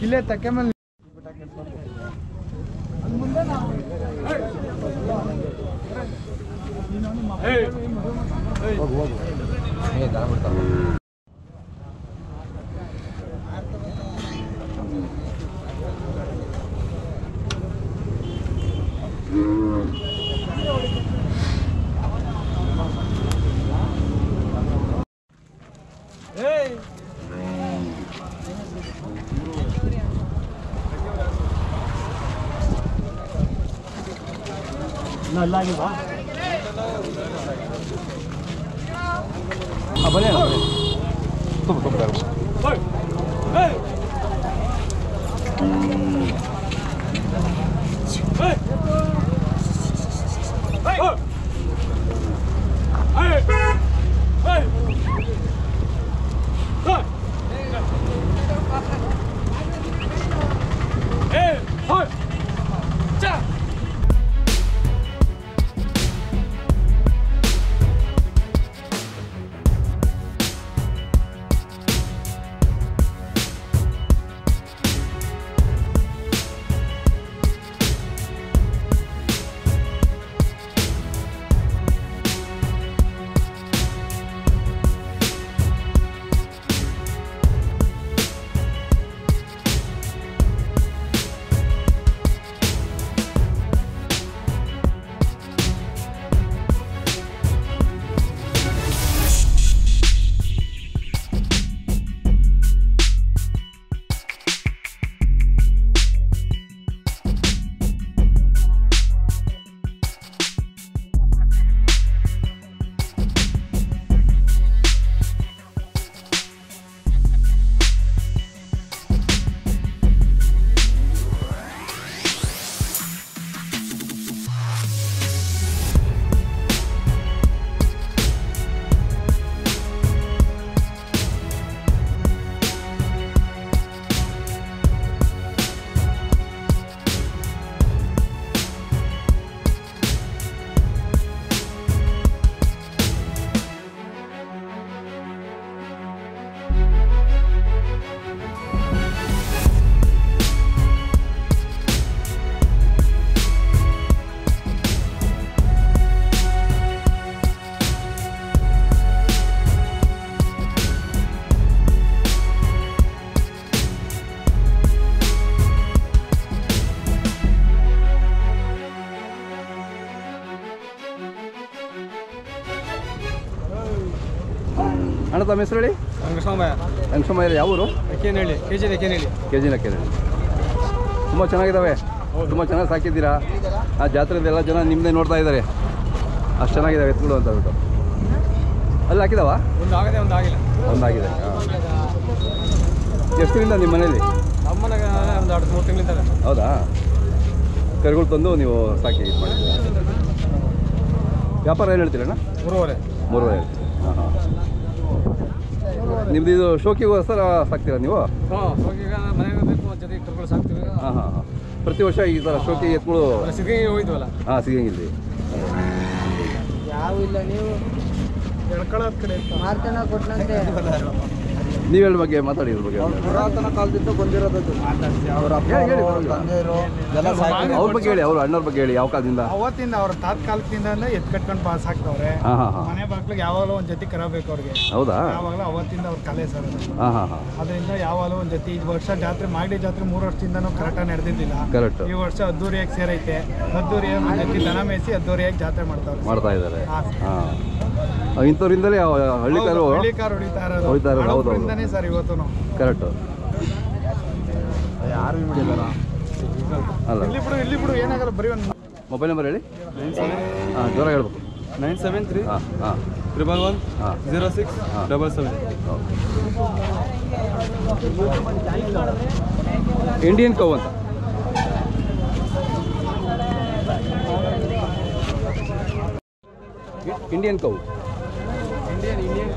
ಇಲ್ಲೇ ತಕ್ಕೆ ಮೇಲೆ ಬನ್ನಿ ಅಣ್ಣ ಬನ್ನಿ ತುಂಬ ತುಂಬ ಅಣ್ಣ ತಮ್ಮ ಹೆಸರು ಹೇಳಿ ರಂಗಸ್ವಾಮಯ್ಯ ರಂಗಸ್ವಾಮಯ್ಯ ಯಾವ ಊರು ಕೇನೇಳಿ ಕೆ ಜಿ ಕೇನೇಳಿ ಕೆ ಜಿನ ಕೆರೆ ತುಂಬ ಚೆನ್ನಾಗಿದ್ದಾವೆ ತುಂಬ ಚೆನ್ನಾಗಿ ಸಾಕಿದ್ದೀರಾ ಆ ಜಾತ್ರೆದು ಎಲ್ಲ ಜನ ನಿಮ್ಮದೇ ನೋಡ್ತಾ ಇದ್ದಾರೆ ಅಷ್ಟು ಚೆನ್ನಾಗಿದ್ದಾವೆ ಎತ್ಗಳು ಅಂತ ಹೇಳ್ಬಿಟ್ಟು ಅಲ್ಲಿ ಹಾಕಿದಾವ ಒಂದು ಆಗದೆ ಒಂದು ಆಗಿಲ್ಲ ಒಂದಾಗಿದೆ ಹಾಂ ಎಷ್ಟು ದಿನದಿಂದ ನಿಮ್ಮ ಮನೇಲಿ ನಮ್ಮನೆಗೆ ಒಂದು ಎರಡು ಮೂರು ತಿಂಗಳಿಂದ ಹೌದಾ ಕರುಗಳು ತಂದು ನೀವು ಸಾಕಿ ಇದು ಮಾಡಿ ವ್ಯಾಪಾರ ಏನು ಹೇಳ್ತೀರಣ್ಣ ಮೂರುವರೆ ಮೂರುವರೆ ಹೇಳ್ತೀರಿ ಹಾಂ ಹಾಂ ನಿಮ್ದು ಇದು ಶೋಕಿಗೋಸ್ಕರ ಸಾಕ್ತೀರಾ ನೀವು ಹಾಂ ಹೋಗೀಗ ಮನೆಗೆ ಬೇಕು ಒಂದು ಜೊತೆ ಕರ್ಕೊಂಡು ಸಾಕ್ತೀವಿ ಹಾಂ ಹಾಂ ಹಾಂ ಪ್ರತಿ ವರ್ಷ ಈ ಥರ ಶೋಕಿ ಎತ್ಗಳು ಸಿಗಿ ಹೋಗಿದ್ವಲ್ಲ ಹಾಂ ಸಿಗಂಗಿಲ್ಲ ಯಾವ ಇಲ್ಲ ನೀವು ಎಳ್ಕೊಳ್ಳೋದ್ ಕಡೆ ಮಾರ್ತನ ಕೊಟ್ಟನಂತೆ ನೀವು ಹೇಳ ಬಗ್ಗೆ ಮಾತಾಡಿ ಇದ್ರ ಬಗ್ಗೆ ಪುರಾತನ ಕಾಲದಿಂದ ಬಂದಿರೋದದು ಅವ್ರ ಅಪ್ಪ ಹೇಳಿ, ಹೇಳಿ, ಅವ್ರ ಪರವಾಗಿಲ್ಲ. ತಂದೆಯರು ಎಲ್ಲ ಸಾಕಿ ಅವ್ರ ಬಗ್ಗೆ ಹೇಳಿ ಅವ್ರ ಅಣ್ಣವ್ರ ಬಗ್ಗೆ ಹೇಳಿ ಯಾವ ಕಾಲದಿಂದ ಅವತ್ತಿಂದ ಅವ್ರ ತಾತ್ಕಾಲದಿಂದಲೇ ಎತ್ ಕಟ್ಕೊಂಡು ಪಾಸ್ ಹಾಕ್ತವ್ರೆ ಹಾಂ ಹಾಂ ಹಾಂ ಮನೆ ಬಾಗ್ಲಿಗೆ ಯಾವಾಗಲೂ ಒಂದು ಜೊತೆ ಕರ ಬೇಕು ಅವ್ರಿಗೆ ಹೌದಾ ಯಾವಾಗಲೂ ಅವತ್ತಿಂದ ಅವ್ರ ಕಲೆ ಸರ್ ಅದು. ಹಾಂ ಹಾಂ ಹಾಂ ಅದರಿಂದ ಯಾವಾಗಲೂ ಒಂದು ಜೊತೆ ಈ ವರ್ಷ ಜಾತ್ರೆ ಮಾಗಡಿ ಜಾತ್ರೆ ಮೂರು ವರ್ಷದಿಂದನೂ ಕರೆಕ್ಟಾಗಿ ನಡೆದಿದ್ದಿಲ್ಲ ಕರೆಕ್ಟ್ ಈ ವರ್ಷ ಅದ್ದೂರಿಯಾಗಿ ಸೇರೈತೆ ಅದ್ದೂರಿಯಾಗಿ ಒಂದು ಜೊತೆ ದನ ಮೇಯಿಸಿ ಅದ್ದೂರಿಯಾಗಿ ಜಾತ್ರೆ ಮಾಡ್ತಾವ್ರೆ ಮಾಡ್ತಾ ಇದ್ದಾರೆ ಹಾಂ. ಹಾಂ ಇಂಥವ್ರಿಂದಲೇ ಹಳ್ಳಿಕಾರು ಹಳ್ಳಿಕಾರ್ ಹೊಡಿತಾ ಇರೋದು ಹೊಡಿತಾ ಇರೋದು, ಹೌದು, ಹೌದು. ಹಳಬ್ರಿಂದನೇ ಸರ್ ಇವತ್ತು ಕರೆಕ್ಟ್ ಯಾರು ಹಿಡಿದಾರ ಅಲ್ಲ ಇಲ್ಲಿ ಬಿಡು ಇಲ್ಲಿ ಬಿಡು ಏನಾಗಲ್ಲ ಬರೀ ಒಂದು ಮೊಬೈಲ್ ನಂಬರ್ ಹೇಳಿ ಹಾಂ ಜ್ವರ ಹೇಳ್ಬೇಕು ನೈನ್ ಸೆವೆನ್ ತ್ರೀ ಹಾಂ ಹಾಂ ತ್ರಿಬಲ್ ಒನ್ ಹಾಂ ಜೀರೋ ಸಿಕ್ಸ್ ಹಾಂ. ಡಬಲ್ ಸೆವೆನ್ ಇಂಡಿಯನ್ ಕೌ ಅಂತ ಇಂಡಿಯನ್ ಕೌ ಇಂಡಿಯನ್ ಇಂಡಿಯನ್